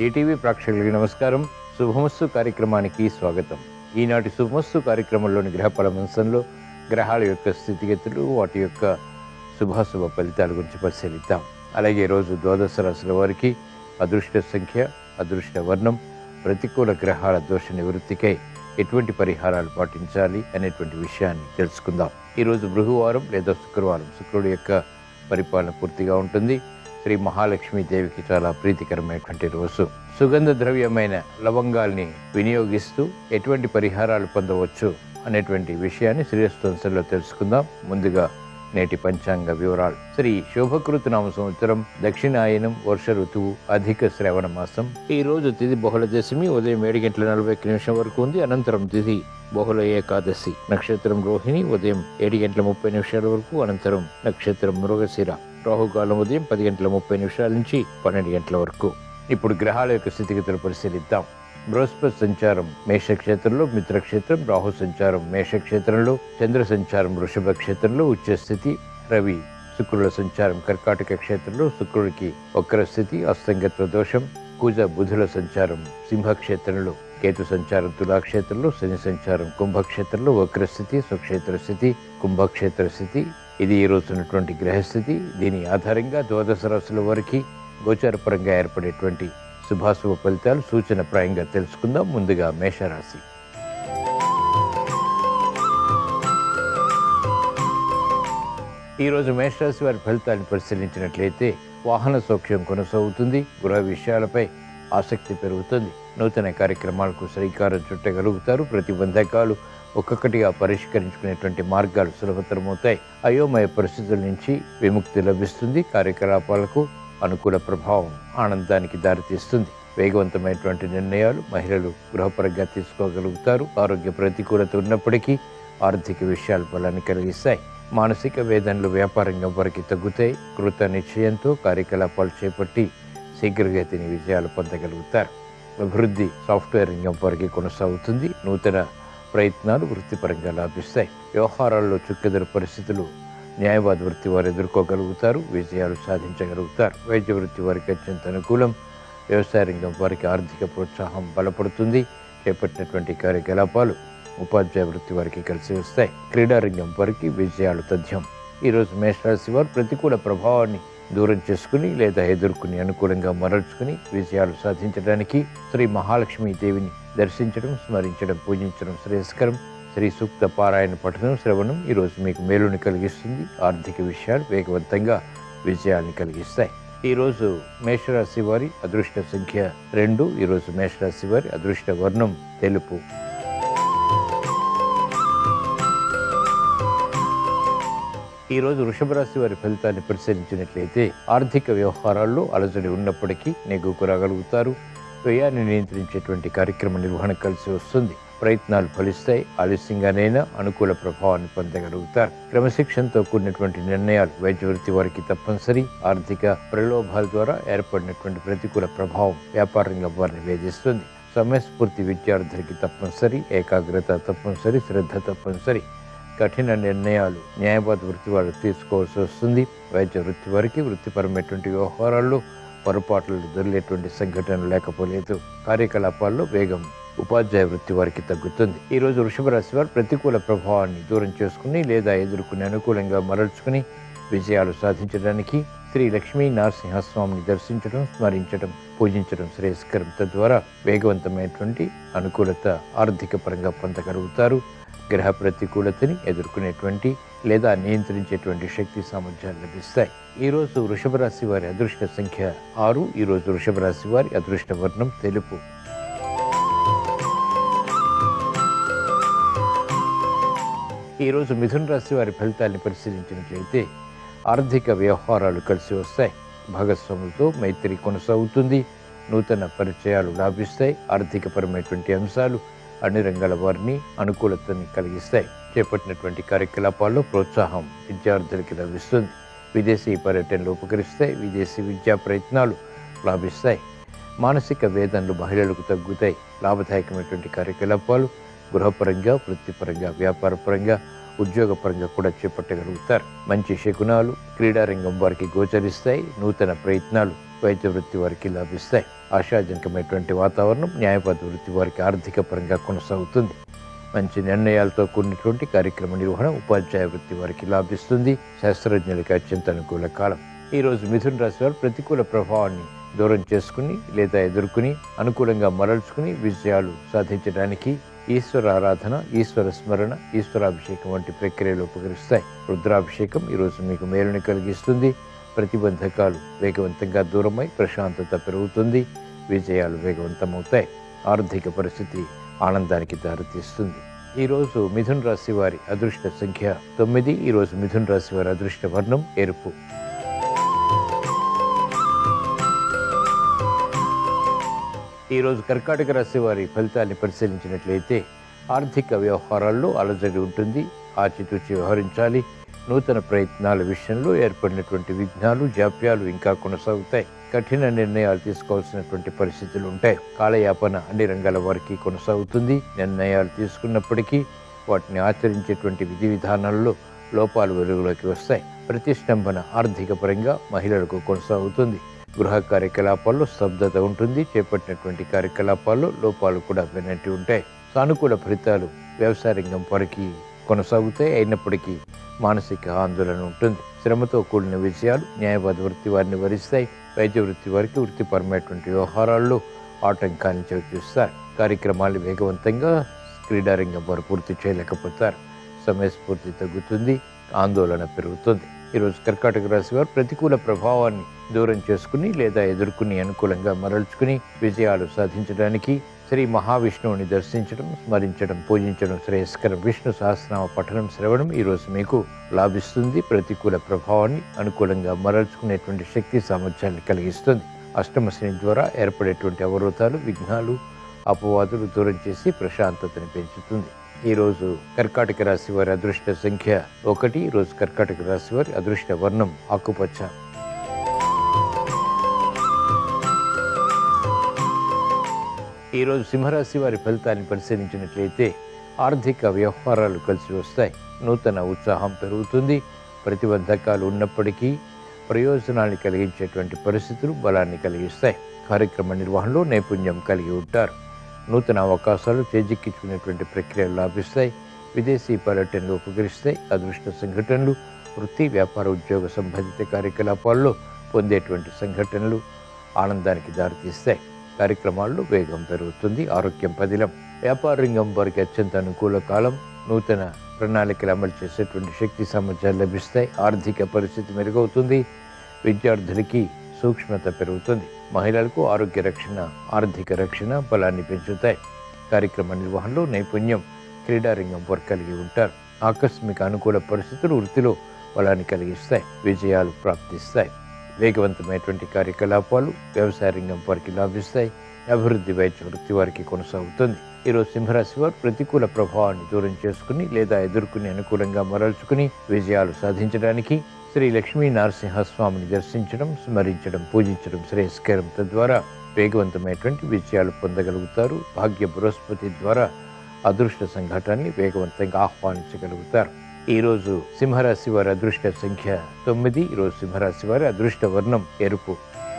ETV ప్రేక్షకులకి నమస్కారం శుభమస్సు కార్యక్రమానికి స్వాగతం ఈనాటి శుభమస్సు కార్యక్రమంలోని గ్రహ అంశంలో గ్రహాల యొక్క స్థితిగతులు వాటి యొక్క శుభాశుభ ఫలితాల గురించి పరిశీలిద్దాం అలాగే రోజు ద్వాదశ రాశుల వారికి అదృష్ట సంఖ్య అదృష్ట వర్ణం ప్రతికూల గ్రహాల దోష నివృత్తికై ఎటువంటి పరిహారాలు పాటించాలి అనేటువంటి విషయాన్ని తెలుసుకుందాం ఈరోజు బృహవారం లేదా శుక్రవారం శుక్రుడి యొక్క పరిపాలన పూర్తిగా ఉంటుంది శ్రీ మహాలక్ష్మి దేవికి చాలా ప్రీతికరమైనటువంటి రోజు సుగంధ ద్రవ్యమైన లవంగాల్ని వినియోగిస్తూ ఎటువంటి పరిహారాలు పొందవచ్చు అనేటువంటి విషయాన్ని శ్రీరస్తంశంలో తెలుసుకుందాం ముందుగా నేటి పంచాంగ వివరాలు శ్రీ శోభకృత నామ సంవత్సరం దక్షిణాయనం వర్ష ఋతువు అధిక శ్రవణ మాసం ఈ రోజు తిథి బహుళ దశమి ఉదయం ఏడు గంటల నలభై ఒక్క నిమిషం వరకు ఉంది అనంతరం తిథి బహుళ ఏకాదశి నక్షత్రం రోహిణి ఉదయం ఏడు గంటల ముప్పై నిమిషాల వరకు అనంతరం నక్షత్రం మృగశిర రాహుకాలం ఉదయం పది గంటల ముప్పై నిమిషాల నుంచి పన్నెండు గంటల వరకు ఇప్పుడు గ్రహాల యొక్క స్థితిగతులు పరిశీలిద్దాం బృహస్పతి సంచారం మేషక్షేత్రంలో మిత్రక్షేత్రం రాహు సంచారం మేషక్షేత్రంలో చంద్ర సంచారం వృషభ క్షేత్రంలో ఉచ్చ స్థితి రవి శుక్రుల సంచారం కర్కాటక క్షేత్రంలో శుక్రుడికి వక్ర స్థితి అస్తంగత్వ దోషం కుజ బుధుల సంచారం సింహక్షేత్రంలో కేతు సంచారం తులాక్షేత్రంలో శని సంచారం కుంభక్షేత్రంలో వక్రస్థితి స్వక్షేత్ర స్థితి కుంభక్షేత్ర స్థితి ఇది ఈ రోజు ఉన్నటువంటి గ్రహస్థితి దీని ఆధారంగా ద్వాదశ రాశుల వారికి గోచారపరంగా ఏర్పడేటువంటి శుభాశుభ ఫలితాలు సూచన ప్రాయంగా తెలుసుకుందాం ముందుగా మేషరాశి ఈరోజు మేషరాశి వారి ఫలితాన్ని పరిశీలించినట్లయితే వాహన సౌఖ్యం కొనసాగుతుంది గృహ విషయాలపై ఆసక్తి పెరుగుతుంది నూతన కార్యక్రమాలకు శ్రీకారం చుట్టగలుగుతారు ప్రతిబంధకాలు ఒక్కొక్కటిగా పరిష్కరించుకునేటువంటి మార్గాలు సులభతరమవుతాయి అయోమయ పరిస్థితుల నుంచి విముక్తి లభిస్తుంది కార్యకలాపాలకు అనుకూల ప్రభావం ఆనందానికి దారితీస్తుంది వేగవంతమైనటువంటి నిర్ణయాలు మహిళలు గృహపరంగా తీసుకోగలుగుతారు ఆరోగ్య ప్రతికూలత ఉన్నప్పటికీ ఆర్థిక విషయాలు బలాన్ని కలిగిస్తాయి మానసిక వేదనలు వ్యాపారంగా వారికి తగ్గుతాయి కృత నిశ్చయంతో కార్యకలాపాలు చేపట్టి శీఘ్రగతిని విజయాలు పొందగలుగుతారు అభివృద్ధి సాఫ్ట్వేర్ రంగం వారికి కొనసాగుతుంది నూతన ప్రయత్నాలు వృత్తిపరంగా లాభిస్తాయి వ్యవహారాల్లో చుక్కెదురు పరిస్థితులు న్యాయవాద వృత్తి వారు ఎదుర్కోగలుగుతారు విజయాలు సాధించగలుగుతారు వైద్య వృత్తి వారికి అత్యంత అనుకూలం వ్యవసాయ రంగం వారికి ఆర్థిక ప్రోత్సాహం బలపడుతుంది చేపట్టినటువంటి కార్యకలాపాలు ఉపాధ్యాయ వృత్తి వారికి కలిసి వస్తాయి క్రీడా రంగం వారికి విజయాలు తథ్యం ఈరోజు మేషరాశి వారు ప్రతికూల ప్రభావాన్ని దూరం చేసుకుని లేదా ఎదుర్కొని అనుకూలంగా మరల్చుకుని విజయాలు సాధించడానికి శ్రీ మహాలక్ష్మి దేవిని దర్శించడం స్మరించడం పూజించడం శ్రేయస్కరం శ్రీ సూక్త పారాయణ పఠనం శ్రవణం ఈరోజు మీకు మేలుని కలిగిస్తుంది ఆర్థిక విషయాలు వేగవంతంగా విజయాన్ని కలిగిస్తాయి ఈరోజు మేషరాశి వారి అదృష్ట సంఖ్య రెండు ఈరోజు మేషరాశి వారి అదృష్ట వర్ణం తెలుపు ఈరోజు వృషభ రాశి వారి ఫలితాన్ని పరిశీలించినట్లయితే ఆర్థిక వ్యవహారాల్లో అలజడి ఉన్నప్పటికీ నెగ్గుకు రాగలుగుతారు వ్యయాన్ని నియంత్రించేటువంటి కార్యక్రమ నిర్వహణ కలిసి వస్తుంది ప్రయత్నాలు ఫలిస్తాయి ఆలస్యంగానైనా అనుకూల ప్రభావాన్ని పొందగలుగుతారు క్రమశిక్షణతో కూడినటువంటి నిర్ణయాలు వైద్య వృత్తి వారికి తప్పనిసరి ఆర్థిక ప్రలోభాల ద్వారా ఏర్పడినటువంటి ప్రతికూల ప్రభావం వ్యాపార రంగం వారిని వేధిస్తుంది సమయస్ఫూర్తి విద్యార్థులకి తప్పనిసరి ఏకాగ్రత తప్పనిసరి శ్రద్ధ తప్పనిసరి కఠిన నిర్ణయాలు న్యాయవాద వృత్తి వారు తీసుకోవాల్సి వస్తుంది వైద్య వృత్తి వారికి వృత్తిపరమైనటువంటి వ్యవహారాల్లో పొరపాట్లు దొరికేటువంటి సంఘటన లేకపోలేదు కార్యకలాపాల్లో వేగం ఉపాధ్యాయ వృత్తి వారికి తగ్గుతుంది ఈ రోజు వృషభ రాశి వారు ప్రతికూల ప్రభావాన్ని దూరం చేసుకుని లేదా ఎదుర్కొని అనుకూలంగా మరల్చుకుని విజయాలు సాధించడానికి శ్రీ లక్ష్మీ నరసింహస్వామిని దర్శించడం స్మరించడం పూజించడం శ్రేయస్కరం తద్వారా వేగవంతమైనటువంటి అనుకూలత ఆర్థిక పరంగా పొందగలుగుతారు గ్రహ ప్రతికూలతని ఎదుర్కొనేటువంటి లేదా నియంత్రించేటువంటి శక్తి సామర్థ్యాలు లభిస్తాయి ఈ రోజు వృషభ రాశి వారి అదృష్ట సంఖ్య ఆరు ఈ రోజు వృషభ రాశి వారి అదృష్ట వర్ణం తెలుపు ఈ రోజు మిథున రాశి వారి ఫలితాన్ని పరిశీలించినట్లయితే ఆర్థిక వ్యవహారాలు కలిసి వస్తాయి భాగస్వాములతో మైత్రి కొనసాగుతుంది నూతన పరిచయాలు లాభిస్తాయి ఆర్థికపరమైనటువంటి అంశాలు అన్ని రంగాల వారిని అనుకూలతని కలిగిస్తాయి చేపట్టినటువంటి కార్యకలాపాల్లో ప్రోత్సాహం విద్యార్థులకి లభిస్తుంది విదేశీ పర్యటనలు ఉపకరిస్తాయి విదేశీ విద్యా ప్రయత్నాలు లాభిస్తాయి మానసిక వేదనలు మహిళలకు తగ్గుతాయి లాభదాయకమైనటువంటి కార్యకలాపాలు గృహపరంగా వృత్తిపరంగా వ్యాపారపరంగా ఉద్యోగపరంగా కూడా చేపట్టగలుగుతారు మంచి శకునాలు క్రీడారంగం వారికి గోచరిస్తాయి నూతన ప్రయత్నాలు వైద్య వృత్తి వారికి లభిస్తాయి ఆశాజనకమైనటువంటి వాతావరణం న్యాయవాద వృత్తి వారికి ఆర్థిక పరంగా కొనసాగుతుంది మంచి నిర్ణయాలతో కూడినటువంటి కార్యక్రమ నిర్వహణ ఉపాధ్యాయ వృత్తి వారికి లాభిస్తుంది శాస్త్రజ్ఞులకి అత్యంత అనుకూల కాలం ఈ రోజు మిథున రాశి వారు ప్రతికూల ప్రభావాన్ని దూరం చేసుకుని లేదా ఎదుర్కొని అనుకూలంగా మరల్చుకుని విజయాలు సాధించడానికి ఈశ్వర ఆరాధన ఈశ్వర స్మరణ ఈశ్వరాభిషేకం వంటి ప్రక్రియలు ఉపకరిస్తాయి రుద్రాభిషేకం ఈరోజు మీకు మేలుని కలిగిస్తుంది ప్రతిబంధకాలు వేగవంతంగా దూరమై ప్రశాంతత పెరుగుతుంది విజయాలు వేగవంతమవుతాయి ఆర్థిక పరిస్థితి ఆనందానికి దారితీస్తుంది ఈరోజు మిథున్ రాశి వారి అదృష్ట సంఖ్య తొమ్మిది ఈరోజు మిథున్ రాశి వారి అదృష్ట వర్ణం ఎరుపు ఈరోజు కర్కాటక రాశి వారి ఫలితాన్ని పరిశీలించినట్లయితే ఆర్థిక వ్యవహారాల్లో అలజడి ఉంటుంది ఆచితూచి వ్యవహరించాలి నూతన ప్రయత్నాల విషయంలో ఏర్పడినటువంటి విఘ్నాలు జాప్యాలు ఇంకా కొనసాగుతాయి కఠిన నిర్ణయాలు తీసుకోవాల్సినటువంటి పరిస్థితులు ఉంటాయి కాలయాపన అన్ని రంగాల వారికి కొనసాగుతుంది నిర్ణయాలు తీసుకున్నప్పటికీ వాటిని ఆచరించేటువంటి విధి విధానాల్లో లోపాలు వెలుగులోకి వస్తాయి ప్రతిష్టంభన ఆర్థిక పరంగా మహిళలకు కొనసాగుతుంది గృహ కార్యకలాపాల్లో స్తబ్దత ఉంటుంది చేపట్టినటువంటి కార్యకలాపాల్లో లోపాలు కూడా వెనట్టి ఉంటాయి సానుకూల ఫలితాలు వ్యవసాయ రంగం వారికి కొనసాగుతాయి అయినప్పటికీ మానసిక ఆందోళన ఉంటుంది శ్రమతో కూడిన విజయాలు న్యాయవాద వృత్తి వారిని వరిస్తాయి వైద్య వృత్తి వారికి వృత్తిపరమైనటువంటి వ్యవహారాల్లో ఆటంకాన్ని చవిచూస్తారు కార్యక్రమాలు వేగవంతంగా క్రీడారంగం వారు పూర్తి చేయలేకపోతారు సమయస్ఫూర్తి తగ్గుతుంది ఆందోళన పెరుగుతుంది ఈరోజు కర్కాటక రాశి వారు ప్రతికూల ప్రభావాన్ని దూరం చేసుకుని లేదా ఎదుర్కొని అనుకూలంగా మరల్చుకుని విజయాలు సాధించడానికి శ్రీ మహావిష్ణువుని దర్శించడం స్మరించడం పూజించడం శ్రేయస్కరం విష్ణు సహస్రనామ పఠనం శ్రవణం ఈరోజు మీకు లాభిస్తుంది ప్రతికూల ప్రభావాన్ని అనుకూలంగా మరల్చుకునేటువంటి శక్తి సామర్థ్యాన్ని కలిగిస్తుంది అష్టమ శని ద్వారా ఏర్పడేటువంటి అవరోధాలు విఘ్నాలు అపవాదులు దూరం చేసి ప్రశాంతతని పెంచుతుంది ఈరోజు కర్కాటక రాశి వారి అదృష్ట సంఖ్య ఒకటి ఈరోజు కర్కాటక రాశి వారి అదృష్ట వర్ణం ఆకుపచ్చ ఈరోజు సింహరాశి వారి ఫలితాన్ని పరిశీలించినట్లయితే ఆర్థిక వ్యవహారాలు కలిసి వస్తాయి నూతన ఉత్సాహం పెరుగుతుంది ప్రతిబంధకాలు ఉన్నప్పటికీ ప్రయోజనాన్ని కలిగించేటువంటి పరిస్థితులు బలాన్ని కలిగిస్తాయి కార్యక్రమ నిర్వహణలో నైపుణ్యం కలిగి ఉంటారు నూతన అవకాశాలు చేజిక్కించుకునేటువంటి ప్రక్రియలు లాభిస్తాయి విదేశీ పర్యటనలు ఉపకరిస్తాయి అదృష్ట సంఘటనలు వృత్తి వ్యాపార ఉద్యోగ సంబంధిత కార్యకలాపాల్లో పొందేటువంటి సంఘటనలు ఆనందానికి దారితీస్తాయి కార్యక్రమాల్లో వేగం పెరుగుతుంది ఆరోగ్యం పదిలం వ్యాపార రంగం వారికి అత్యంత అనుకూల కాలం నూతన ప్రణాళికలు అమలు చేసేటువంటి శక్తి సామర్థ్యాలు లభిస్తాయి ఆర్థిక పరిస్థితి మెరుగవుతుంది విద్యార్థులకి సూక్ష్మత పెరుగుతుంది మహిళలకు ఆరోగ్య రక్షణ ఆర్థిక రక్షణ బలాన్ని పెంచుతాయి కార్యక్రమ నిర్వహణలో నైపుణ్యం క్రీడారంగం వారు కలిగి ఉంటారు ఆకస్మిక అనుకూల పరిస్థితులు వృత్తిలో బలాన్ని కలిగిస్తాయి విజయాలు ప్రాప్తిస్తాయి వేగవంతమైనటువంటి కార్యకలాపాలు వ్యవసాయ రంగం వారికి లాభిస్తాయి అభివృద్ధి వైద్య వృత్తి వారికి కొనసాగుతుంది ఈరోజు సింహరాశి వారు ప్రతికూల ప్రభావాన్ని దూరం చేసుకుని లేదా ఎదుర్కొని అనుకూలంగా మరల్చుకుని విజయాలు సాధించడానికి శ్రీ లక్ష్మీ నరసింహస్వామిని దర్శించడం స్మరించడం పూజించడం శ్రేయస్కరం తద్వారా వేగవంతమైనటువంటి విజయాలు పొందగలుగుతారు భాగ్య బృహస్పతి ద్వారా అదృష్ట సంఘటనని వేగవంతంగా ఆహ్వానించగలుగుతారు ఈరోజు సింహరాశి వారి అదృష్ట సంఖ్య తొమ్మిది ఈరోజు సింహరాశి వారి అదృష్ట వర్ణం ఎరుపు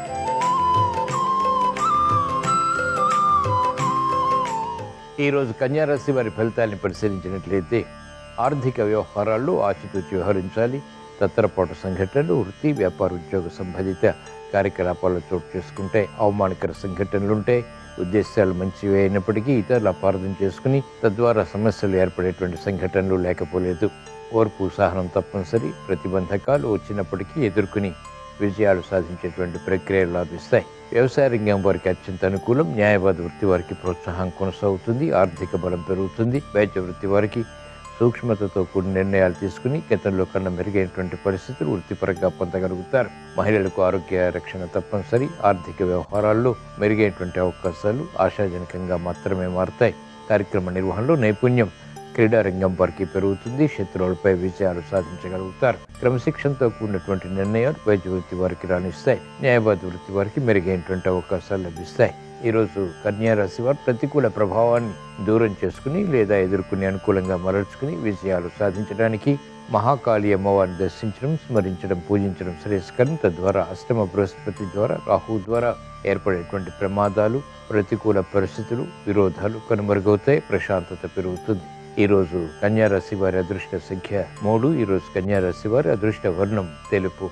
ఈరోజు కన్యారాశి వారి ఫలితాన్ని పరిశీలించినట్లయితే ఆర్థిక వ్యవహారాల్లో ఆచితూచి వ్యవహరించాలి తత్తరపాటు సంఘటనలు వృత్తి వ్యాపార ఉద్యోగ సంబంధిత కార్యకలాపాల్లో చోటు చేసుకుంటే అవమానకర సంఘటనలు ఉంటాయి ఉద్దేశాలు మంచివి అయినప్పటికీ ఇతరులు అపార్థం చేసుకుని తద్వారా సమస్యలు ఏర్పడేటువంటి సంఘటనలు లేకపోలేదు ఓర్పు సహనం తప్పనిసరి ప్రతిబంధకాలు వచ్చినప్పటికీ ఎదుర్కొని విజయాలు సాధించేటువంటి ప్రక్రియలు లాభిస్తాయి వ్యవసాయ రంగం వారికి అత్యంత అనుకూలం న్యాయవాద వృత్తి వారికి ప్రోత్సాహం కొనసాగుతుంది ఆర్థిక బలం పెరుగుతుంది వైద్య వృత్తి వారికి సూక్ష్మతతో కూడిన నిర్ణయాలు తీసుకుని గతంలో కన్నా మెరుగైనటువంటి పరిస్థితులు వృత్తిపరంగా పొందగలుగుతారు మహిళలకు ఆరోగ్య రక్షణ తప్పనిసరి ఆర్థిక వ్యవహారాల్లో మెరుగైనటువంటి అవకాశాలు ఆశాజనకంగా మాత్రమే మారుతాయి కార్యక్రమ నిర్వహణలో నైపుణ్యం క్రీడారంగం వారికి పెరుగుతుంది శత్రువులపై విజయాలు సాధించగలుగుతారు క్రమశిక్షణతో కూడినటువంటి నిర్ణయాలు వైద్య వృత్తి వారికి రాణిస్తాయి న్యాయవాద వృత్తి వారికి మెరుగైనటువంటి అవకాశాలు లభిస్తాయి ఈరోజు కన్యా రాశి వారు ప్రతికూల ప్రభావాన్ని దూరం చేసుకుని లేదా ఎదుర్కొని అనుకూలంగా మరల్చుకుని విజయాలు సాధించడానికి మహాకాళి అమ్మవారిని దర్శించడం స్మరించడం పూజించడం శ్రేయస్కరం తద్వారా అష్టమ బృహస్పతి ద్వారా రాహు ద్వారా ఏర్పడేటువంటి ప్రమాదాలు ప్రతికూల పరిస్థితులు విరోధాలు కనుమరుగవుతాయి ప్రశాంతత పెరుగుతుంది ఈ రోజు కన్యా రాశి వారి అదృష్ట సంఖ్య మూడు ఈ రోజు కన్యా రాశి వారి అదృష్ట వర్ణం తెలుపు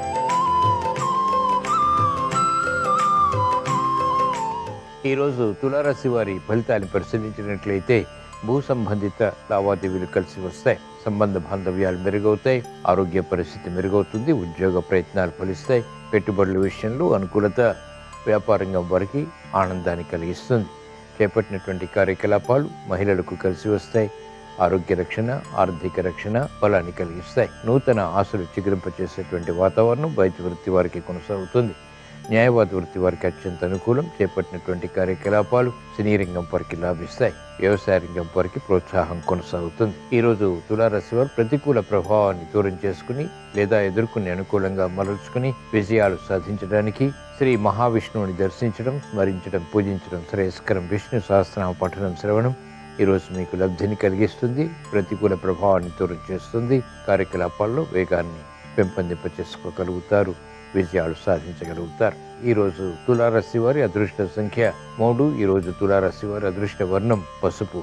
ఈరోజు తులారాశి వారి ఫలితాన్ని పరిశీలించినట్లయితే భూ సంబంధిత లావాదేవీలు కలిసి వస్తాయి సంబంధ బాంధవ్యాలు మెరుగవుతాయి ఆరోగ్య పరిస్థితి మెరుగవుతుంది ఉద్యోగ ప్రయత్నాలు ఫలిస్తాయి పెట్టుబడుల విషయంలో అనుకూలత వ్యాపారంగం వారికి ఆనందాన్ని కలిగిస్తుంది చేపట్టినటువంటి కార్యకలాపాలు మహిళలకు కలిసి వస్తాయి ఆరోగ్య రక్షణ ఆర్థిక రక్షణ బలాన్ని కలిగిస్తాయి నూతన ఆశలు చిగురింపచేసేటువంటి వాతావరణం వైద్య వృత్తి వారికి కొనసాగుతుంది న్యాయవాద వృత్తి వారికి అత్యంత అనుకూలం చేపట్టినటువంటి కార్యకలాపాలు సినీ రంగం వారికి లాభిస్తాయి వ్యవసాయ రంగం వారికి ప్రోత్సాహం కొనసాగుతుంది ఈ రోజు తులారాశి వారు ప్రతికూల ప్రభావాన్ని దూరం చేసుకుని లేదా ఎదుర్కొని అనుకూలంగా మరల్చుకుని విజయాలు సాధించడానికి శ్రీ మహావిష్ణువుని దర్శించడం స్మరించడం పూజించడం శ్రేయస్కరం విష్ణు సహస్రనామ పఠనం శ్రవణం ఈరోజు మీకు లబ్ధిని కలిగిస్తుంది ప్రతికూల ప్రభావాన్ని దూరం చేస్తుంది కార్యకలాపాల్లో వేగాన్ని పెంపొందింప చేసుకోగలుగుతారు విజయాలు సాధించగలుగుతారు ఈరోజు తులారాశి వారి అదృష్ట సంఖ్య మూడు ఈరోజు తులారాశి వారి అదృష్ట వర్ణం పసుపు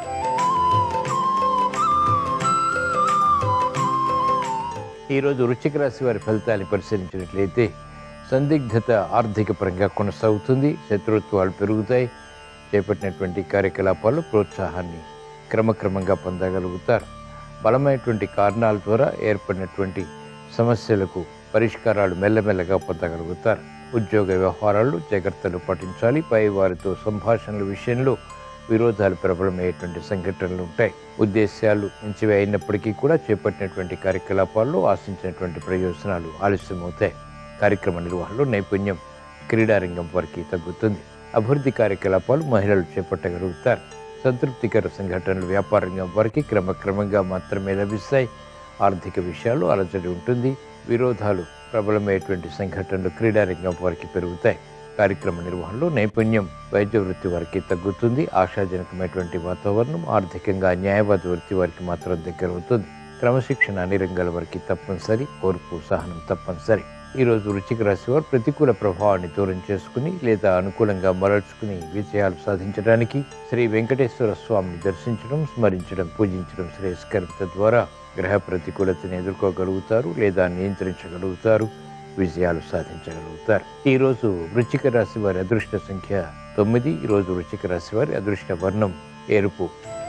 ఈరోజు వృశ్చిక రాశి వారి ఫలితాన్ని పరిశీలించినట్లయితే సందిగ్ధత ఆర్థిక పరంగా కొనసాగుతుంది శత్రుత్వాలు పెరుగుతాయి చేపట్టినటువంటి కార్యకలాపాలు ప్రోత్సాహాన్ని క్రమక్రమంగా పొందగలుగుతారు బలమైనటువంటి కారణాల ద్వారా ఏర్పడినటువంటి సమస్యలకు పరిష్కారాలు మెల్లమెల్లగా పొందగలుగుతారు ఉద్యోగ వ్యవహారాల్లో జాగ్రత్తలు పాటించాలి పై వారితో సంభాషణల విషయంలో విరోధాలు ప్రబలమయ్యేటువంటి సంఘటనలు ఉంటాయి ఉద్దేశాలు మంచివి అయినప్పటికీ కూడా చేపట్టినటువంటి కార్యకలాపాల్లో ఆశించినటువంటి ప్రయోజనాలు ఆలస్యమవుతాయి కార్యక్రమ నిర్వహణలో నైపుణ్యం క్రీడారంగం వారికి తగ్గుతుంది అభివృద్ధి కార్యకలాపాలు మహిళలు చేపట్టగలుగుతారు సంతృప్తికర సంఘటనలు వ్యాపార రంగం వారికి క్రమక్రమంగా మాత్రమే లభిస్తాయి ఆర్థిక విషయాల్లో అలజడి ఉంటుంది విరోధాలు ప్రబలమైనటువంటి సంఘటనలు క్రీడారంగం వారికి పెరుగుతాయి కార్యక్రమ నిర్వహణలో నైపుణ్యం వైద్య వృత్తి వారికి తగ్గుతుంది ఆశాజనకమైనటువంటి వాతావరణం ఆర్థికంగా న్యాయవాద వృత్తి వారికి మాత్రం దగ్గర అవుతుంది క్రమశిక్షణ అన్ని రంగాల వారికి తప్పనిసరి ఓర్పు సహనం తప్పనిసరి ఈ రోజు వృశ్చిక రాశి వారు ప్రతికూల ప్రభావాన్ని దూరం చేసుకుని లేదా అనుకూలంగా మరల్చుకుని విజయాలు సాధించడానికి శ్రీ వెంకటేశ్వర స్వామిని దర్శించడం స్మరించడం పూజించడం శ్రేయస్కరం తద్వారా గ్రహ ప్రతికూలతను ఎదుర్కోగలుగుతారు లేదా నియంత్రించగలుగుతారు విజయాలు సాధించగలుగుతారు ఈ రోజు వృశ్చిక రాశి వారి అదృష్ట సంఖ్య తొమ్మిది ఈ రోజు వృశ్చిక రాశి వారి అదృష్ట వర్ణం ఎరుపు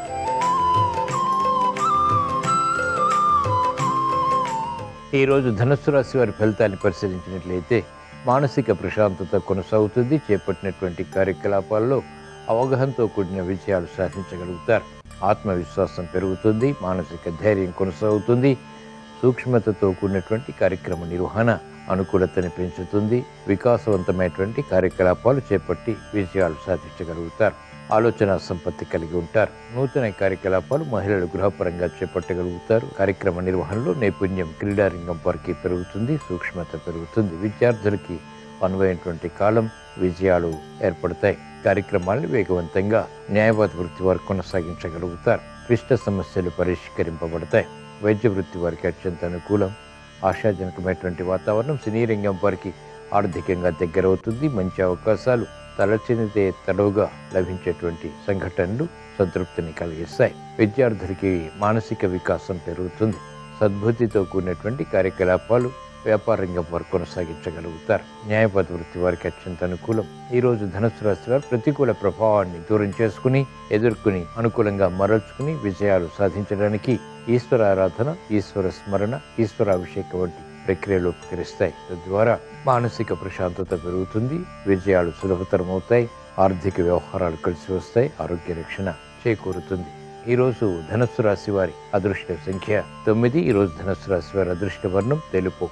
ఈ రోజు ధనుస్సు రాశి వారి ఫలితాన్ని పరిశీలించినట్లయితే మానసిక ప్రశాంతత కొనసాగుతుంది చేపట్టినటువంటి కార్యకలాపాల్లో అవగాహనతో కూడిన విజయాలు సాధించగలుగుతారు ఆత్మవిశ్వాసం పెరుగుతుంది మానసిక ధైర్యం కొనసాగుతుంది సూక్ష్మతతో కూడినటువంటి కార్యక్రమ నిర్వహణ అనుకూలతని పెంచుతుంది వికాసవంతమైనటువంటి కార్యకలాపాలు చేపట్టి విజయాలు సాధించగలుగుతారు ఆలోచన సంపత్తి కలిగి ఉంటారు నూతన కార్యకలాపాలు మహిళలు గృహపరంగా చేపట్టగలుగుతారు కార్యక్రమ నిర్వహణలో నైపుణ్యం క్రీడారంగం వారికి పెరుగుతుంది సూక్ష్మత పెరుగుతుంది విద్యార్థులకి అనువైనటువంటి కాలం విజయాలు ఏర్పడతాయి కార్యక్రమాలను వేగవంతంగా న్యాయవాద వృత్తి వారు కొనసాగించగలుగుతారు క్లిష్ట సమస్యలు పరిష్కరింపబడతాయి వైద్య వృత్తి వారికి అత్యంత అనుకూలం ఆశాజనకమైనటువంటి వాతావరణం సినీ రంగం వారికి ఆర్థికంగా దగ్గరవుతుంది మంచి అవకాశాలు తలచినితే తడవుగా లభించేటువంటి సంఘటనలు సంతృప్తిని కలిగిస్తాయి విద్యార్థులకి మానసిక వికాసం పెరుగుతుంది సద్బుద్ధితో కూడినటువంటి కార్యకలాపాలు వ్యాపార రంగం వారు కొనసాగించగలుగుతారు న్యాయవాద వృత్తి వారికి అత్యంత అనుకూలం ఈ రోజు ధనుసు రాశి వారు ప్రతికూల ప్రభావాన్ని దూరం చేసుకుని ఎదుర్కొని అనుకూలంగా మరల్చుకుని విజయాలు సాధించడానికి ఈశ్వర ఆరాధన ఈశ్వర స్మరణ ఈశ్వరాభిషేక వంటి ప్రక్రియలు ఉపకరిస్తాయి తద్వారా మానసిక ప్రశాంతత పెరుగుతుంది విజయాలు సులభతరం అవుతాయి ఆర్థిక వ్యవహారాలు కలిసి వస్తాయి ఆరోగ్య రక్షణ చేకూరుతుంది ఈ రోజు ధనస్సు రాశి వారి అదృష్ట సంఖ్య తొమ్మిది ఈ రోజు ధనస్సు రాశి వారి అదృష్ట వర్ణం తెలుపు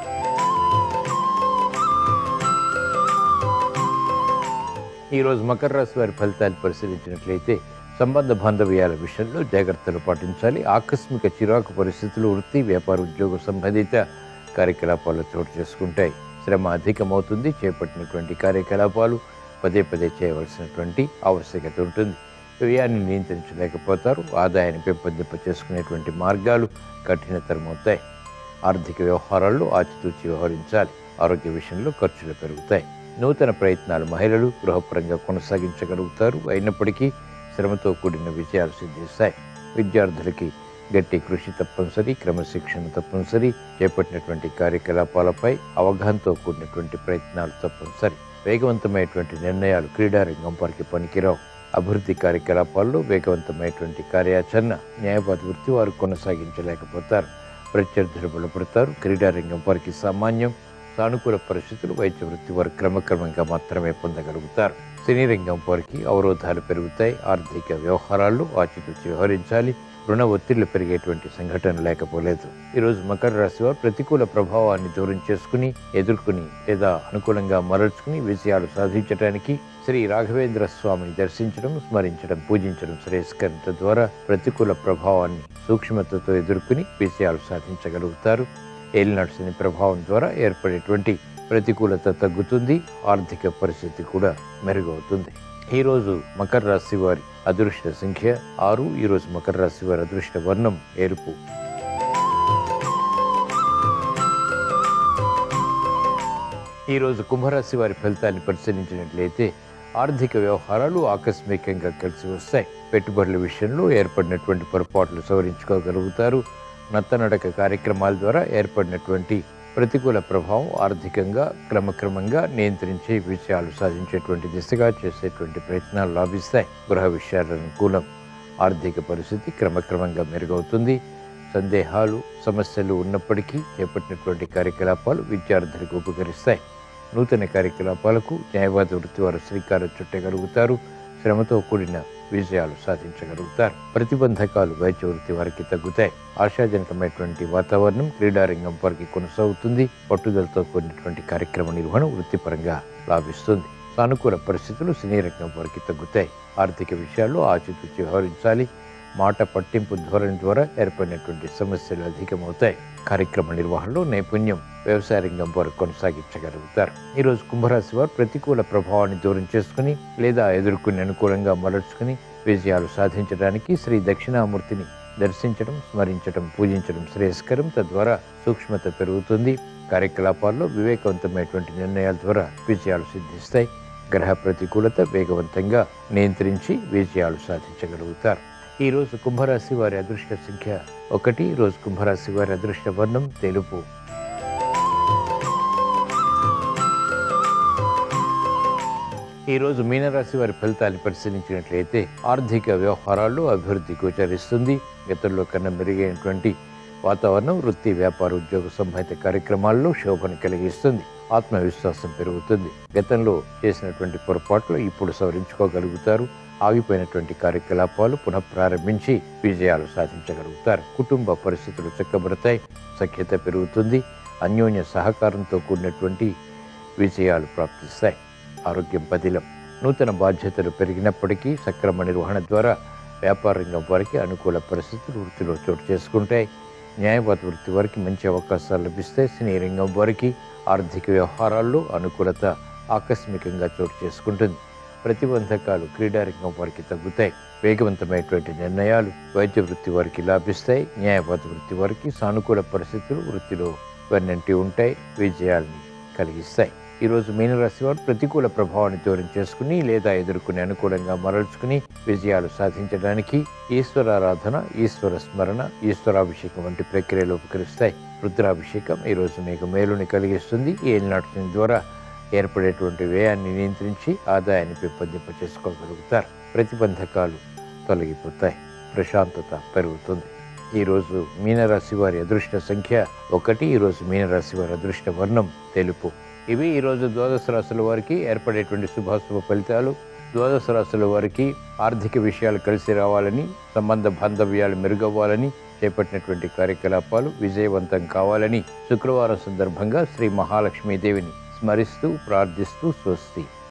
ఈ రోజు మకర రాశి వారి ఫలితాలు పరిశీలించినట్లయితే సంబంధ బాంధవ్యాల విషయంలో జాగ్రత్తలు పాటించాలి ఆకస్మిక చిరాకు పరిస్థితులు వృత్తి వ్యాపార ఉద్యోగ సంబంధిత కార్యకలాపాలు చోటు చేసుకుంటాయి శ్రమ అధికమవుతుంది చేపట్టినటువంటి కార్యకలాపాలు పదే పదే చేయవలసినటువంటి ఆవశ్యకత ఉంటుంది వ్యయాన్ని నియంత్రించలేకపోతారు ఆదాయాన్ని పెంపొందింప చేసుకునేటువంటి మార్గాలు కఠినతరమవుతాయి ఆర్థిక వ్యవహారాల్లో ఆచితూచి వ్యవహరించాలి ఆరోగ్య విషయంలో ఖర్చులు పెరుగుతాయి నూతన ప్రయత్నాలు మహిళలు గృహపరంగా కొనసాగించగలుగుతారు అయినప్పటికీ శ్రమతో కూడిన విజయాలు సిద్ధిస్తాయి విద్యార్థులకి గట్టి కృషి తప్పనిసరి క్రమశిక్షణ తప్పనిసరి చేపట్టినటువంటి కార్యకలాపాలపై అవగాహనతో కూడినటువంటి ప్రయత్నాలు తప్పనిసరి వేగవంతమైనటువంటి నిర్ణయాలు క్రీడారంగం వారికి పనికిరావు అభివృద్ధి కార్యకలాపాల్లో వేగవంతమైనటువంటి కార్యాచరణ న్యాయవాద వృత్తి వారు కొనసాగించలేకపోతారు ప్రత్యర్థులు బలపడతారు క్రీడారంగం వారికి సామాన్యం సానుకూల పరిస్థితులు వైద్య వృత్తి వారు క్రమక్రమంగా మాత్రమే పొందగలుగుతారు సినీ రంగం వారికి అవరోధాలు పెరుగుతాయి ఆర్థిక వ్యవహారాల్లో ఆచితూచి వ్యవహరించాలి రుణ ఒత్తిళ్లు పెరిగేటువంటి సంఘటన లేకపోలేదు ఈరోజు మకర రాశి వారు ప్రతికూల ప్రభావాన్ని దూరం చేసుకుని ఎదుర్కొని లేదా అనుకూలంగా మరల్చుకుని విజయాలు సాధించడానికి శ్రీ రాఘవేంద్ర స్వామిని దర్శించడం స్మరించడం పూజించడం శ్రేయస్కరించడం ద్వారా ప్రతికూల ప్రభావాన్ని సూక్ష్మతతో ఎదుర్కొని విజయాలు సాధించగలుగుతారు ఏలినాడు శని ప్రభావం ద్వారా ఏర్పడేటువంటి ప్రతికూలత తగ్గుతుంది ఆర్థిక పరిస్థితి కూడా మెరుగవుతుంది ఈరోజు మకర రాశి వారి అదృష్ట సంఖ్య ఆరు ఈరోజు మకర రాశి వారి అదృష్ట వర్ణం ఎరుపు ఈరోజు కుంభరాశి వారి ఫలితాన్ని పరిశీలించినట్లయితే ఆర్థిక వ్యవహారాలు ఆకస్మికంగా కలిసి వస్తాయి పెట్టుబడుల విషయంలో ఏర్పడినటువంటి పొరపాట్లు సవరించుకోగలుగుతారు నత్తనడక కార్యక్రమాల ద్వారా ఏర్పడినటువంటి ప్రతికూల ప్రభావం ఆర్థికంగా క్రమక్రమంగా నియంత్రించే విషయాలు సాధించేటువంటి దిశగా చేసేటువంటి ప్రయత్నాలు లాభిస్తాయి గృహ విషయాల అనుకూలం ఆర్థిక పరిస్థితి క్రమక్రమంగా మెరుగవుతుంది సందేహాలు సమస్యలు ఉన్నప్పటికీ చేపట్టినటువంటి కార్యకలాపాలు విద్యార్థులకు ఉపకరిస్తాయి నూతన కార్యకలాపాలకు న్యాయవాద వృత్తి వారు శ్రీకారం చుట్టగలుగుతారు శ్రమతో కూడిన విజయాలు సాధించగలుగుతారు ప్రతిబంధకాలు వైద్య వృత్తి వారికి తగ్గుతాయి ఆశాజనకమైనటువంటి వాతావరణం క్రీడారంగం వారికి కొనసాగుతుంది పట్టుదలతో కూడినటువంటి కార్యక్రమ నిర్వహణ వృత్తిపరంగా లాభిస్తుంది సానుకూల పరిస్థితులు సినీ రంగం వారికి తగ్గుతాయి ఆర్థిక విషయాల్లో ఆచితూచి వ్యవహరించాలి మాట పట్టింపు ధోరణి ద్వారా ఏర్పడినటువంటి సమస్యలు అధికమవుతాయి కార్యక్రమ నిర్వహణలో నైపుణ్యం వ్యవసాయ రంగం వారు కొనసాగించగలుగుతారు ఈరోజు కుంభరాశి వారు ప్రతికూల ప్రభావాన్ని దూరం చేసుకుని లేదా ఎదుర్కొని అనుకూలంగా మలర్చుకుని విజయాలు సాధించడానికి శ్రీ దక్షిణామూర్తిని దర్శించడం స్మరించడం పూజించడం శ్రేయస్కరం తద్వారా సూక్ష్మత పెరుగుతుంది కార్యకలాపాల్లో వివేకవంతమైనటువంటి నిర్ణయాల ద్వారా విజయాలు సిద్ధిస్తాయి గ్రహ ప్రతికూలత వేగవంతంగా నియంత్రించి విజయాలు సాధించగలుగుతారు ఈ రోజు కుంభరాశి వారి అదృష్ట సంఖ్య ఒకటి ఈ రోజు కుంభరాశి వారి అదృష్ట వర్ణం తెలుపు ఈరోజు మీనరాశి వారి ఫలితాన్ని పరిశీలించినట్లయితే ఆర్థిక వ్యవహారాల్లో అభివృద్ధి గోచరిస్తుంది గతంలో కన్నా మెరుగైనటువంటి వాతావరణం వృత్తి వ్యాపార ఉద్యోగ సంబంధిత కార్యక్రమాల్లో శోభను కలిగిస్తుంది ఆత్మవిశ్వాసం పెరుగుతుంది గతంలో చేసినటువంటి పొరపాట్లు ఇప్పుడు సవరించుకోగలుగుతారు ఆగిపోయినటువంటి కార్యకలాపాలు పునఃప్రారంభించి విజయాలు సాధించగలుగుతారు కుటుంబ పరిస్థితులు చక్కబడతాయి సఖ్యత పెరుగుతుంది అన్యోన్య సహకారంతో కూడినటువంటి విజయాలు ప్రాప్తిస్తాయి ఆరోగ్యం పదిలం నూతన బాధ్యతలు పెరిగినప్పటికీ సక్రమ నిర్వహణ ద్వారా వ్యాపార రంగం వారికి అనుకూల పరిస్థితులు వృత్తిలో చోటు చేసుకుంటాయి న్యాయవాద వృత్తి వారికి మంచి అవకాశాలు లభిస్తాయి సినీ రంగం వారికి ఆర్థిక వ్యవహారాల్లో అనుకూలత ఆకస్మికంగా చోటు చేసుకుంటుంది ప్రతిబంధకాలు క్రీడారంగం వారికి తగ్గుతాయి వేగవంతమైనటువంటి నిర్ణయాలు వైద్య వృత్తి వారికి లాభిస్తాయి న్యాయవాద వృత్తి వారికి సానుకూల పరిస్థితులు వృత్తిలో వెన్నంటి ఉంటాయి విజయాల్ని కలిగిస్తాయి ఈరోజు మీనరాశి వారు ప్రతికూల ప్రభావాన్ని దూరం చేసుకుని లేదా ఎదుర్కొని అనుకూలంగా మరల్చుకుని విజయాలు సాధించడానికి ఈశ్వరారాధన ఈశ్వర స్మరణ ఈశ్వరాభిషేకం వంటి ప్రక్రియలు ఉపకరిస్తాయి రుద్రాభిషేకం ఈరోజు మీకు మేలుని కలిగిస్తుంది ఈ ఏలినాటి ద్వారా ఏర్పడేటువంటి వ్యయాన్ని నియంత్రించి ఆదాయాన్ని పెంపొందింప చేసుకోగలుగుతారు ప్రతిబంధకాలు తొలగిపోతాయి ప్రశాంతత పెరుగుతుంది ఈరోజు మీనరాశి వారి అదృష్ట సంఖ్య ఒకటి ఈరోజు మీనరాశి వారి అదృష్ట వర్ణం తెలుపు ఇవి ఈరోజు ద్వాదశ రాశుల వారికి ఏర్పడేటువంటి శుభాశుభ ఫలితాలు ద్వాదశ రాశుల వారికి ఆర్థిక విషయాలు కలిసి రావాలని సంబంధ బాంధవ్యాలు మెరుగవ్వాలని చేపట్టినటువంటి కార్యకలాపాలు విజయవంతం కావాలని శుక్రవారం సందర్భంగా శ్రీ మహాలక్ష్మీదేవిని స్మరిస్తూ ప్రార్థిస్తూ స్వస్తి